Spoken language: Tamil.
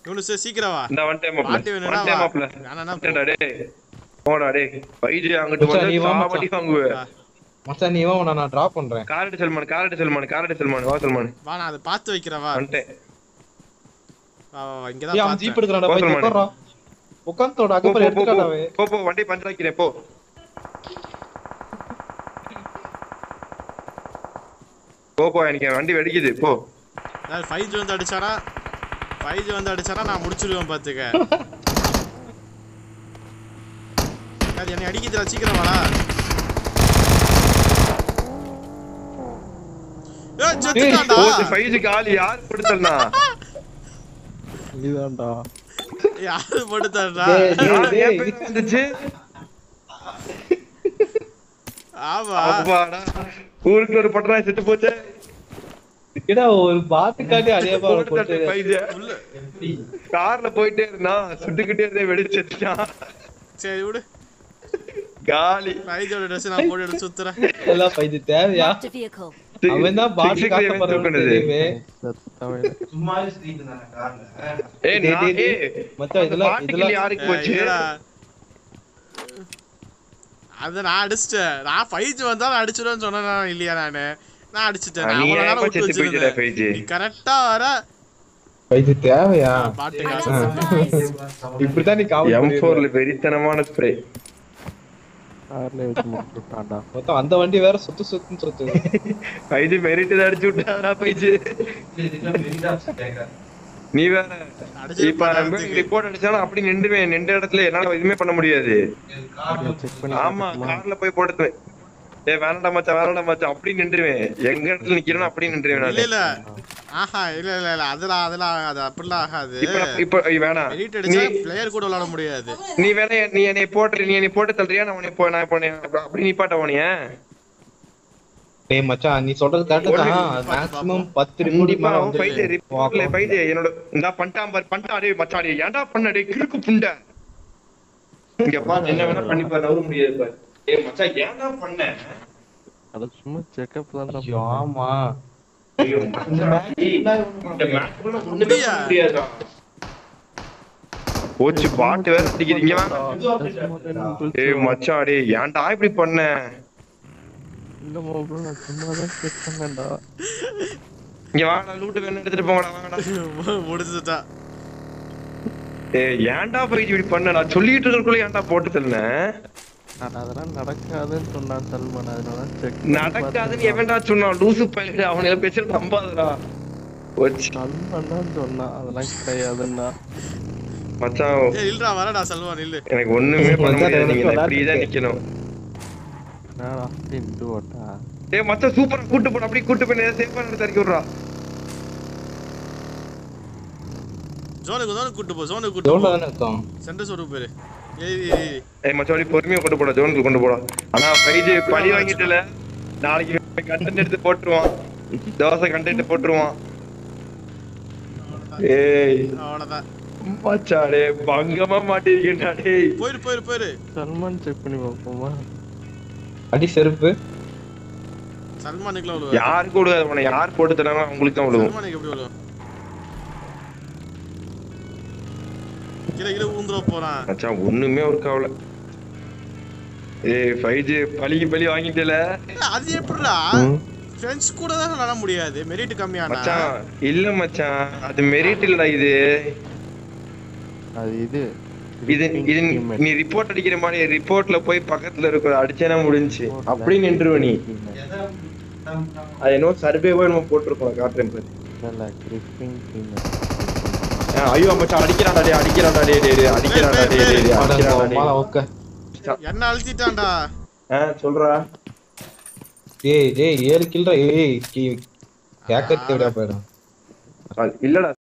யூனுஸ் சீக்கிரம் வா இந்த ஒன் டைம் பாட்டி வேணும்னா ஒன் டைம் வா. மாப்ள வேணாம்னா போ. வந்துடா டேய் போடா டேய் பைஜி அங்கிட்டு மச்சான், நீ வந்து வா சாவடி மச்சான். வாங்குவே ஆ, மச்சான் நீ வா உன்னை நான் டிராப் பண்றேன் காரடி சல்மான் காரடி சல்மான் காரடி சல்மான் வா சல்மான் வா நான் அதை பார்த்து வைக்கிறேன் வா வந்துட்டேன் வா வா, வா ஏய் இங்கதான் அவன் ஜீப் பார்த்தேன் எடுக்கறான்டா வா போய் சொல்லுமா. உட்கார்றா உட்கார்ந்தோட போ அக்கப்புறம் போ போ எடுத்துக்காடா போ. போ போ வண்டி பஞ்சர் ஆக்கிறேன் போ போ போ எனக்கு என் வண்டி வெடிக்குது போ ஃபைவ் ஜி வந்து அடிச்சானா ஃபைவ் ஜி வந்து அடிச்சானா நான் முடிச்சிருவேன் பாத்துக்க அது என்னை அடிக்குதுடா சீக்கிரம் வாடா ஏய் செத்துட்டான்டா போச்சு ஃபைவ் காலி யார் கொடுத்தல்னா இதுதான்டா யாரு போட்டுட்டான்டா டேய், டேய், என் டேய், பேர் வந்துச்சு ஆமா அப்பாடா ஊருக்கு ஒரு பட்டனா செத்து போச்சு ஏடா ஒரு பாத்துக்காண்டி அதே மாதிரி போட்டு உள்ள கார்ல போயிட்டே இருந்தான் சுட்டுக்கிட்டே இருந்தே வெடிச்சு செத்துட்டான் சரி விடு காலி ஃபைவ் ஜியோட ட்ரெஸ் நான் போட்டு எடுத்து சுத்துறேன் எல்லாம் இது தேவையா Marked a vehicle. அவன் தான் பாடி Six six காட்ட event போறவன் தூக்குனது. தெரியுமே ஏய் டேய், நான் டேய், டேய். ஏய் மச்சான், இதெல்லாம்- பாட்டுக்கு இதெல்லாம் யாருக்கு ஏய், போச்சு இல்லடா. அது நான் அடிச்சிட்டேன் நான் ஃபைவ் ஜி வந்தா நான் அடிச்சிடுவேன்னு சொன்னேன் இல்லையா நானு நான் அடிச்சிட்டேன் நான் நீ அவ்வளவு நேரம் ஏப்பா விட்டு செத்து போயிட்டடா வச்சிருந்தேன் ஃபைஜி நீ கரெக்டா வர இது தேவையா பாட்டு I காசு got supplies. இப்படித்தான் நீ காவல் எம் பண்ணிருக்க. ஃபோர்ல வெறித்தனமான ஸ்ப்ரே மொத்தம் அந்த வண்டி வேற சுத்து சுத்துன்னு சுத்து ஃபைஜி மெரிட்டு அடிச்சு விட்டாடா ஃபைஜி நீ வேற அடிச்சிட்டு இப்ப நம்ம போறதுக்கு. ரிப்போர்ட் அடிச்சாலும் அப்படி நின்றுவேன் நின்ற இடத்துல என்னால எதுவுமே பண்ண முடியாது ஆமா கார்ல போய் போட்டுவேன் ஏய் வேணாடா மச்சான் வேணாடா மச்சான் அப்படி நின்றுவேன் எங்க இடத்துல நிக்கிறேனோ அப்படி நின்றுவேன் இல்ல நானு இல்ல ஆஹா இல்ல இல்ல இல்ல அதெல்லாம் அதெல்லாம் ஆகாது அப்படிலாம் ஆகாது இப்ப நான்- இப்ப ஐய், வேணாம் எடிட் நீ அடிச்சா பிளேயர் கூட விளையாட முடியாது நீ வேணா நீ என்னை போட்டு நீ என்னை போட்டு தள்ளுறியா நான் உன்னை போ நான் இப்போ அப்படி நிப்பாட்ட உனைய டேய் மச்சான் நீ சொல்றது கரெக்ட் தான் Already மேக்ஸிமம் பத்து ரிப்போர்ட் மேல வந்து ஃபைட் ரிப்போர்ட்ல ஃபைட் என்னோட இந்த பண்டாம் பாரு பண்டா டேய் மச்சான் டேய் ஏன்டா பண்ண டேய் கிறுக்கு புண்ட இங்க பாரு என்ன வேணா பண்ணி பாரு நவர முடியாது பாரு ஏய் மச்சான் ஏன்டா பண்ண அது சும்மா செக்கப் தான் ஐயோ, ஆமா ஐயோ, மச்சான், டேய், இந்த match குள்ள ஒண்ணுமே அப்படியா? பண்ண முடியாதுடா. போச்சு பாட்டு வேற அடிக்குது இங்க வா ஏய் மச்சான் டேய் ஏன்டா இப்படி பண்ண இல்ல மாப்ள நான் சும்மா தான் செக் பண்ணேன்டா இங்க வாடா லூட் வேணும் எடுத்துட்டு போங்கடா வாங்கடா முடிச்சுட்டா ஏய் ஏன்டா போய் இப்படி பண்ண நான் சொல்லிட்டு இருக்கக்குள்ள ஏன்டா போட்டு தள்ளேன் நான் அதெல்லாம் நடக்காதுன்னு சொன்னான் சல்மான் அதனால செக் நடக்காதுன்னு எவன்டா சொன்னான் லூசு பையன் அவனை பேச நம்பாதடா போச்சு சல்மான் தான் சொன்னான் அதெல்லாம் கிடையாதுன்னா மச்சான் ஏய் இல்லடா வரடா செல்வன் இல்ல எனக்கு ஒண்ணுமே பண்ண மச்சான், முடியாது எனக்கு நீங்க விளையாட்டு இப்படி தான் இருக்கு. நிக்கணும் நான் அப்படின்ட்டு ஓட்டா ஏய் மச்சான் சூப்பரா கூட்டு போட அப்படியே கூட்டு போய் சேஃபா எடுத்து இறக்கி விடுறா ஜோனுக்கு ஜோனுக்கு கூட்டு போ ஜோனுக்கு கூட்டு எவ்வளவு போ தானே இருக்கும் சென்டர் சொல்லுங்க பேரு ஏய் ஏய், ஏய் ஏய் மச்சான் அப்படியே பொறுமையா கொண்டு போடா ஜோனுக்கு கொண்டு போடா ஆனா பைஜி பழி வாங்கிட்டுல நாளைக்கு கண்டென்ட் எடுத்து போட்டுருவான் தோசை கண்டென்ட் போட்டுருவான் ஏய் அவ்வளவுதான் மச்சாடே பங்கமா மாட்டிருக்கேன்டா டேய் போயிரு போயிரு போயிரு சல்மான் செக் பண்ணி பார்ப்போமா அடி செருப்பு சல்மானுக்குலாம் விழுவா யாருக்கு விழுகாது உன யார் போட்டு தராங்களோ அவங்களுக்கு தான் விழுவும் சல்மானுக்கு எப்படி விழுவும் கீழே கீழே ஊந்துட போறான் மச்சான் ஒண்ணுமே ஒர்க் ஆகல ஏய் ஃபைவ் ஜி பழிக்கு பழி வாங்கிட்டல ஏய், அது எப்படிடா ஃப்ரெண்ட்ஸ் கூட தான் விளாட முடியாது மெரிட் கம்மியானா மச்சான் இல்ல மச்சான் அது மெரிட் இல்லடா இது அது இது இது இது நீ ரிப்போர்ட் அடிக்கிற மாதிரி ரிப்போர்ட்ல போய் பக்கத்துல இருக்கிற அடிச்சேனா முடிஞ்சுச்சு அப்படி நின்றுவ நீ அது என்னவோ சர்வேவோ நம்ம போட்டிருக்கோம் காட்டுறேன் பாரு இல்ல கிரிப்பிங் டீம் ஆ, ஐயோ மச்சான் அடிக்கிறான்டா டேய் அடிக்கிறான்டா டேய் டேய் டேய் அடிக்கிறான்டா டேய் டேய் டேய் அடிக்கிறான்டா மாலை டேய் ஓகே என்ன அழுத்திட்டான்டா ஆ சொல்றா ஏய் டேய் ஏழு கில்ற ஏய் கேக்கத்து விட போயிடும் இல்லடா